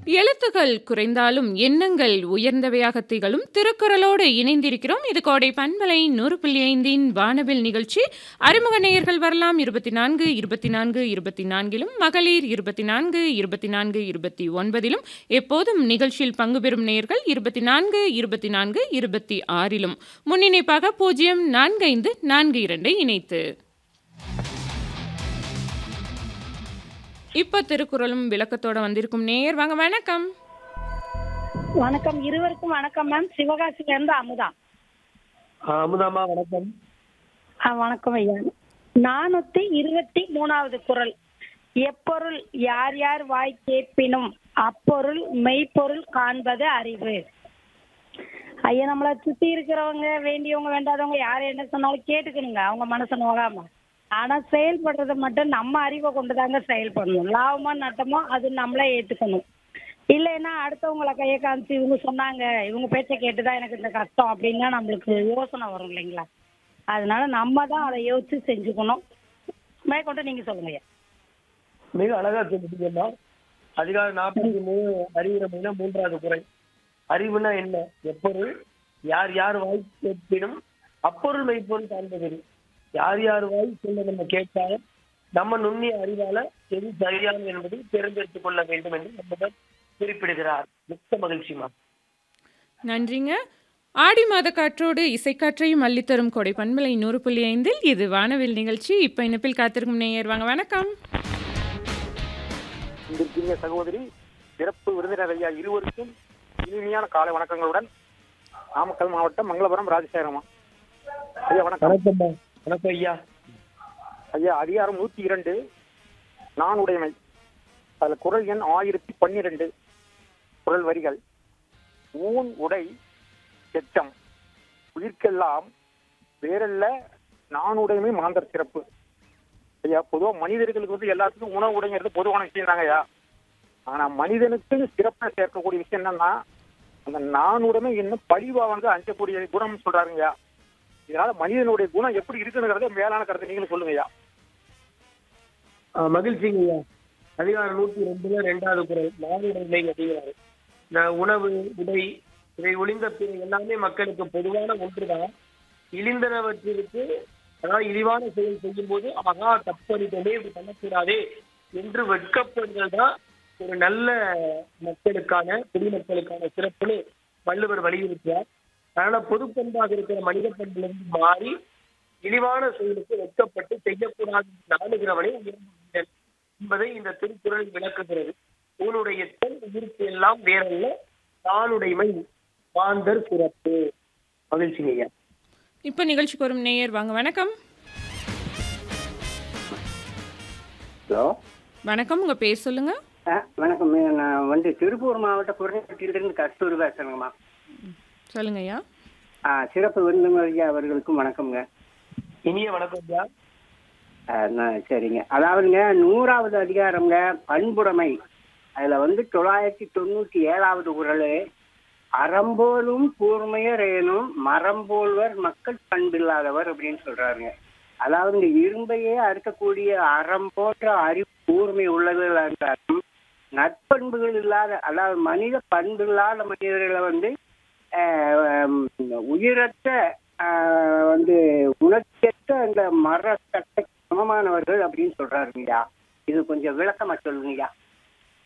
எழுத்துகள் குறைந்தாலும் எண்ணங்கள் உயர்ந்தவையாக திகழும் திருக்குறளோடு இணைந்திருக்கிறோம் இது கோடை பண்பலை நூறு புள்ளி ஐந்தின் வானவில் நிகழ்ச்சி அறிமுக நேயர்கள் வரலாம் இருபத்தி நான்கு இருபத்தி நான்கு இருபத்தி நான்கிலும் மகளிர் இருபத்தி நான்கு இருபத்தி நான்கு இருபத்தி ஒன்பதிலும் எப்போதும் நிகழ்ச்சியில் பங்கு பெறும் நேயர்கள் இருபத்தி நான்கு இருபத்தி நான்கு இருபத்தி ஆறிலும் முன்னிணைப்பாக பூஜ்ஜியம் நான்கு ஐந்து நான்கு இரண்டை இணைத்து இப்போ திருக்குறளும் விளக்கத்தோட வந்திருக்கும் நேயர் வாங்க வணக்கம் வணக்கம் இருவருக்கும் வணக்கம் மேம் சிவகாசில இருந்து அமுதா ஆ, அமுதாம்மா வணக்கம் ஆ, வணக்கம் ஐயா நானூத்தி இருபத்தி மூணாவது குறள் எப்பொருள் யார் யார் வாய் கேட்பினும் அப்பொருள் மெய்ப்பொருள் காண்பது அறிவு ஐயா நம்மளை சுத்தி இருக்கிறவங்க வேண்டியவங்க வேண்டாதவங்க யார் என்ன சொன்னாலும் கேட்டுக்கணுங்க அவங்க மனசு நோகாம ஆனா செயல்படுறத மட்டும் நம்ம அறிவை கொண்டுதாங்க செயல்படணும் லாபமோ நட்டமோ அது நம்மளே ஏத்துக்கணும் இல்லைன்னா அடுத்தவங்கள கையை காமிச்சு இவங்க சொன்னாங்க இவங்க பேச்சை கேட்டுதான் எனக்கு இந்த கஷ்டம் அப்படின்னா நம்மளுக்கு யோசனை வரும் இல்லைங்களா அதனால நம்ம தான் அதை யோசிச்சு செஞ்சுக்கணும் மேற்கொண்டு நீங்க சொல்லுங்க ஐயா மிக அழகா சொல்லிட்டீங்கம்மா அதிகாரம் நாற்பத்தி மூணு அறிவுரை மூணு மூன்றாவது குறை அறிவுனா என்ன எப்பொருள் யார் யார் வாய் கேட்பினும் அப்பொருள் மெய்ப்பொருள் காண்பது யார் யார் வாய் சொல்ல நம்ம கேட்டாலும் நம்ம நுண்ணிய அறிவால எது சரியானது என்பதை தேர்ந்தெடுத்துக் கொள்ள வேண்டும் என்று நம்மிடம் குறிப்பிடுகிறார் மிக்க மகிழ்ச்சிமா நன்றிங்க ஆடி மாத காற்றோடு இசைக்காற்றையும் அள்ளித்தரும் கொடை பண்பலை நூறு புள்ளி ஐந்தில் இது வானவில் நிகழ்ச்சி இப்போ இணைப்பில் காத்திருக்கும் நேயர் வாங்க வணக்கம் இன்றைய சகோதரி சிறப்பு விருந்தினர் ஐயா இருவருக்கும் இனிமையான காலை வணக்கங்களுடன் நாமக்கல் மாவட்டம் மங்களபுரம் ராஜசேகரமா ஐயா வணக்கம் வணக்கம்மா வணக்கம் ஐயா ஐயா அதிகாரம் நூத்தி இரண்டு நான் உடைமை அதுல குரல் எண் ஆயிரத்தி பன்னிரண்டு குரல் வரிகள் ஊன் உடை எச்சம் உயிர்க்கெல்லாம் வேறல்ல நான் உடைமை மாந்தர் சிறப்பு ஐயா பொதுவா மனிதர்களுக்கு வந்து எல்லாத்துக்கும் உணவு உடைங்கிறது பொதுவான விஷயம் தாங்க ஐயா ஆனா மனிதனுக்கு சிறப்பா சேர்க்கக்கூடிய விஷயம் என்னன்னா அந்த நான் உடைமை இன்னும் பழிவா வந்து அஞ்சக்கூடிய குணம் சொல்றாருங்கய்யா இதனால மனிதனுடைய குணம் எப்படி இருக்குங்கிறத மேலான கருத்தை நீங்களும் சொல்லுங்க ஐயா ஆ, மகிழ்ச்சிங்க ஐயா அதிகாரம் நூத்தி ரெண்டுல ரெண்டாவது குரல் நாடுடைமை அப்படிங்கிறாரு நான் உணவு உடை இதை ஒளிந்த பிற எல்லாமே மக்களுக்கு பொதுவான ஒன்றுதான் இழிந்தனவற்றிற்கு அதாவது இழிவான செயல் செய்யும் போது ஆகா தப்பறிட்டோமே இப்படி பண்ணக்கூடாதே என்று வெட்கப்படுதல் தான் ஒரு நல்ல மக்களுக்கான குடிமக்களுக்கான சிறப்புன்னு வள்ளுவர் வலியுறுத்தியார் அதனால பொதுப்பண்பாக இருக்கிற மனித பண்பிலிருந்து மாறி இழிவான செயலுக்கு வெட்கப்பட்டு செய்யக்கூடாது என்று நாடுகிறவனே உயர்ந்த மனிதன் என்பதை இந்த திருக்குறள் விளக்குகிறது உன்னுடைய சொல் உயிர்க்கு எல்லாம் வேறல்ல தானுடைமை மாந்தர் சிறப்பு மகிழ்ச்சிங்க ஐயா இப்போ நிகழ்ச்சிக்கு வரும் நேயர் வாங்க வணக்கம் ஹலோ வணக்கம் உங்கள் பேர் சொல்லுங்க ஆ வணக்கம் மே- நான் வந்து திருப்பூர் மாவட்ட குறைநீட்டிலிருந்து கஸ்தூரி பேசுறேங்கம்மா சொல்லுங்க ஐயா ஆ சிறப்பு விருந்தினரையா அவர்களுக்கும் வணக்கம்ங்க இனிய வணக்கம் ஐயா ஆ, நான் சரிங்க அதாவதுங்க நூறாவது அதிகாரம்ங்க பண்புடைமை அதுல வந்து தொள்ளாயிரத்தி தொண்ணூத்தி ஏழாவது குரல் அறம்போலும் கூர்மையரேனும் மரம்போல்வர் மக்கள் பண்பில்லாதவர் அப்படின்னு சொல்றாருங்க அதாவது இந்த இரும்பையே அறுக்கக்கூடிய அறம் போன்ற அறிவு கூர்மை உள்ளவர்களா இருந்தாலும் நற்பண்புகள் இல்லாத அதாவது மனித பண்பு இல்லாத மனிதர்களை வந்து ஆஹ், ஹம், உயிரற்ற ஆஹ், வந்து உணர்ச்சியற்ற அந்த மர சட்டை சமமானவர்கள் அப்படின்னு சொல்றாருங்கய்யா இது கொஞ்சம் விளக்கமா சொல்லுங்கய்யா